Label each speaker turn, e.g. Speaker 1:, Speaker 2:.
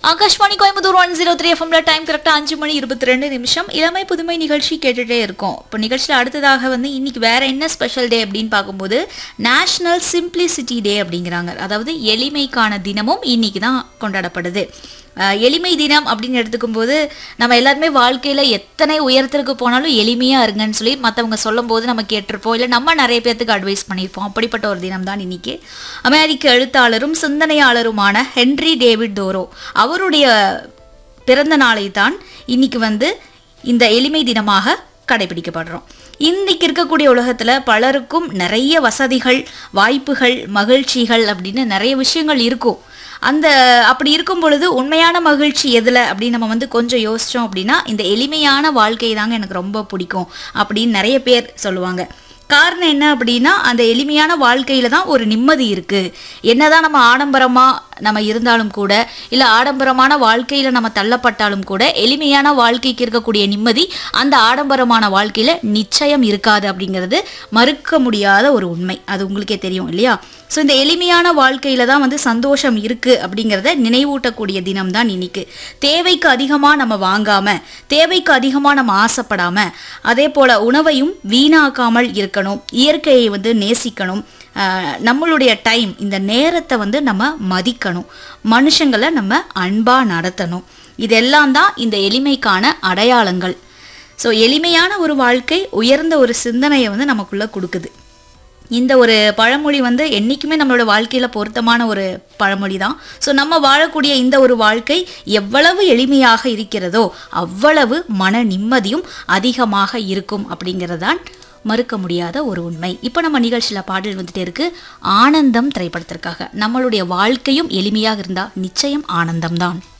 Speaker 1: Akashvani Coimbatore one zero three எஃப்எம்ல time கரெக்டாக அஞ்சு மணி இருபத்தி ரெண்டு நிமிஷம் இளமை புதுமை நிகழ்ச்சி கேட்டுட்டே இருக்கோம் இப்போ நிகழ்ச்சியில் அடுத்ததாக வந்து இன்னைக்கு வேற என்ன ஸ்பெஷல் டே அப்படின்னு பார்க்கும்போது நேஷனல் சிம்பிளிசிட்டி டே அப்படிங்கிறாங்க அதாவது எளிமைக்கான தினமும் இன்னைக்கு தான் கொண்டாடப்படுது அஹ் எளிமை தினம் அப்படின்னு எடுத்துக்கும் போது நம்ம எல்லாருமே வாழ்க்கையில் எத்தனை உயரத்திற்கு போனாலும் எளிமையாக இருங்கன்னு சொல்லி மற்றவங்க சொல்லும் போது நம்ம கேட்டிருப்போம் இல்லை நம்ம நிறைய பேர்த்துக்கு அட்வைஸ் பண்ணியிருப்போம் அப்படிப்பட்ட ஒரு தினம் தான் இன்னைக்கு அமெரிக்க எழுத்தாளரும் சிந்தனையாளருமான ஹென்ரி டேவிட் தோரோ அவருடைய பிறந்த நாளை தான் இன்னைக்கு வந்து இந்த எளிமை தினமாக கடைபிடிக்கப்படுறோம் இன்னைக்கு இருக்கக்கூடிய உலகத்தில் பலருக்கும் நிறைய வசதிகள் வாய்ப்புகள் மகிழ்ச்சிகள் அப்படின்னு நிறைய விஷயங்கள் இருக்கும் அந்த அப்படி இருக்கும் பொழுது உண்மையான மகிழ்ச்சி எதில் அப்படின்னு நம்ம வந்து கொஞ்சம் யோசித்தோம் அப்படின்னா இந்த எளிமையான வாழ்க்கை தாங்க எனக்கு ரொம்ப பிடிக்கும் அப்படின்னு நிறைய பேர் சொல்லுவாங்க காரணம் என்ன அப்படின்னா அந்த எளிமையான வாழ்க்கையில தான் ஒரு நிம்மதி இருக்கு என்னதான் நம்ம ஆடம்பரமா நம்ம இருந்தாலும் கூட இல்ல ஆடம்பரமான வாழ்க்கையில நம்ம தள்ளப்பட்டாலும் கூட எளிமையான வாழ்க்கைக்கு இருக்கக்கூடிய நிம்மதி அந்த ஆடம்பரமான வாழ்க்கையில நிச்சயம் இருக்காது அப்படிங்கிறது மறுக்க முடியாத ஒரு உண்மை அது உங்களுக்கே தெரியும் இல்லையா ஸோ இந்த எளிமையான வாழ்க்கையில தான் வந்து சந்தோஷம் இருக்கு அப்படிங்கிறத நினைவூட்டக்கூடிய தினம் தான் இன்னைக்கு தேவைக்கு அதிகமாக நம்ம வாங்காம தேவைக்கு அதிகமாக நம்ம ஆசைப்படாம அதே போல உணவையும் வீணாக்காமல் இருக்கணும் இயற்கையை வந்து நேசிக்கணும் ஆஹ் நம்மளுடைய டைம் இந்த நேரத்தை வந்து நம்ம மதிக்கணும் மனுஷங்களை நம்ம அன்பாக நடத்தணும் இதெல்லாம் தான் இந்த எளிமைக்கான அடையாளங்கள் ஸோ எளிமையான ஒரு வாழ்க்கை உயர்ந்த ஒரு சிந்தனையை வந்து நமக்குள்ள கொடுக்குது இந்த ஒரு பழமொழி வந்து என்றைக்குமே நம்மளோட வாழ்க்கையில் பொருத்தமான ஒரு பழமொழி தான் ஸோ நம்ம வாழக்கூடிய இந்த ஒரு வாழ்க்கை எவ்வளவு எளிமையாக இருக்கிறதோ அவ்வளவு மன நிம்மதியும் அதிகமாக இருக்கும் அப்படிங்கிறதான் மறுக்க முடியாத ஒரு உண்மை இப்போ நம்ம நிகழ்ச்சியில் பாடல் வந்துட்டே இருக்கு ஆனந்தம் திரைப்படத்திற்காக நம்மளுடைய வாழ்க்கையும் எளிமையாக இருந்தால் நிச்சயம் ஆனந்தம்தான்